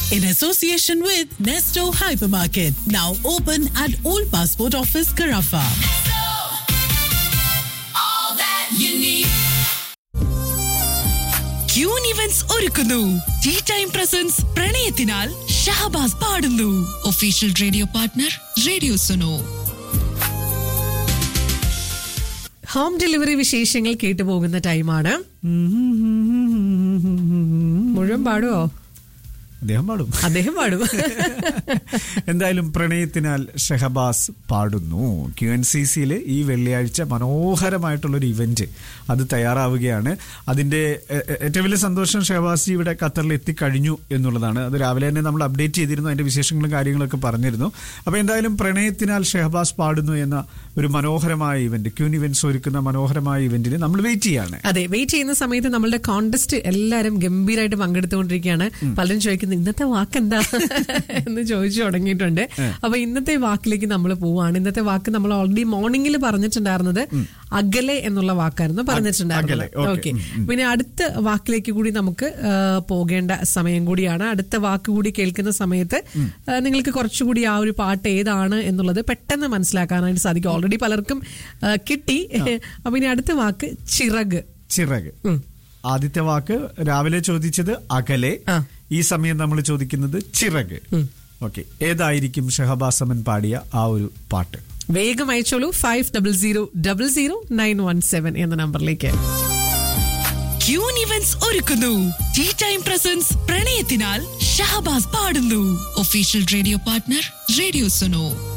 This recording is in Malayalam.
in association with Nesto Hypermarket, now open at Old Passport Office, Carafa. Queen events ഒരുക്കുന്നു ടീ ടൈം പ്രസൻസ് പ്രണയത്തിനാൽ ഷഹബാസ് പാടുന്നു official radio partner radio Suno home delivery വിശേഷങ്ങൾ കേട്ടു പോകുന്ന ടൈമാണ് മുഴുവൻ പാടുവോ അദ്ദേഹം പാടും അദ്ദേഹം പാടും എന്തായാലും പ്രണയത്തിനാൽ ഷെഹബാസ് പാടുന്നു ക്യു എൻ സി സിയിൽ ഈ വെള്ളിയാഴ്ച മനോഹരമായിട്ടുള്ളൊരു ഇവന്റ് അത് തയ്യാറാവുകയാണ് അതിന്റെ എ- എ- ഏറ്റവും വലിയ സന്തോഷം ഷെഹബാസ് ജി ഇവിടെ ഖത്തറിൽ എത്തിക്കഴിഞ്ഞു എന്നുള്ളതാണ് അത് രാവിലെ തന്നെ നമ്മൾ അപ്ഡേറ്റ് ചെയ്തിരുന്നു അതിന്റെ വിശേഷങ്ങളും കാര്യങ്ങളൊക്കെ പറഞ്ഞിരുന്നു അപ്പോൾ എന്തായാലും പ്രണയത്തിനാൽ ഷെഹബാസ് പാടുന്നു എന്ന ഒരു മനോഹരമായ ഇവന്റ് ക്യൂൻ ഇവന്റ്സ് ഒരുക്കുന്ന മനോഹരമായ ഇവന്റിന് നമ്മൾ വെയിറ്റ് ചെയ്യാണ് അതെ വെയിറ്റ് ചെയ്യുന്ന സമയത്ത് നമ്മളുടെ കോണ്ടസ്റ്റ് എല്ലാവരും ഗംഭീരമായിട്ട് പങ്കെടുത്തുകൊണ്ടിരിക്കുകയാണ് പലരും ചോദിക്കുന്നു ഇന്നത്തെ വാക്ക് എന്താ എന്ന് ചോദിച്ചു തുടങ്ങിയിട്ടുണ്ട് അപ്പൊ ഇന്നത്തെ വാക്കിലേക്ക് നമ്മൾ പോവാണ് ഇന്നത്തെ വാക്ക് നമ്മൾ ഓൾറെഡി മോർണിംഗിൽ പറഞ്ഞിട്ടുണ്ടായിരുന്നത് അകലെ എന്നുള്ള വാക്കായിരുന്നു പറഞ്ഞിട്ടുണ്ടായിരുന്നത് അകലെ, okay. ഓക്കെ പിന്നെ അടുത്ത വാക്കിലേക്ക് കൂടി നമുക്ക് ആ, പോകേണ്ട സമയം കൂടിയാണ് അടുത്ത വാക്ക് കൂടി കേൾക്കുന്ന സമയത്ത് ആ, നിങ്ങൾക്ക് കുറച്ചുകൂടി ആ ഒരു പാട്ട് ഏതാണ് എന്നുള്ളത് പെട്ടെന്ന് മനസ്സിലാക്കാനായിട്ട് സാധിക്കും ഓൾറെഡി പലർക്കും ആ, കിട്ടി അപ്പൊ ഇനി അടുത്ത വാക്ക് ചിറക് ചിറക് ഉം. ആദ്യത്തെ വാക്ക് രാവിലെ ചോദിച്ചത് അകലെ ആ. ഈ സമയം നമ്മൾ ചോദിക്കുന്നത് ചിറക് ഓക്കെ ഏതായിരിക്കും ഷഹബാസ് അമൻ പാടിയ ആ ഒരു പാട്ട് വേഗം അയച്ചോളൂ five double zero double zero nine one seven എന്ന നമ്പറിലേക്ക് ക്യൂൻ ഇവന്റ്സ് ഒരുക്കുന്നു ടീ ടൈം പ്രസൻസ് പ്രണയത്തിനാൽ ഷഹബാസ് പാടുന്നു official radio partner radio Suno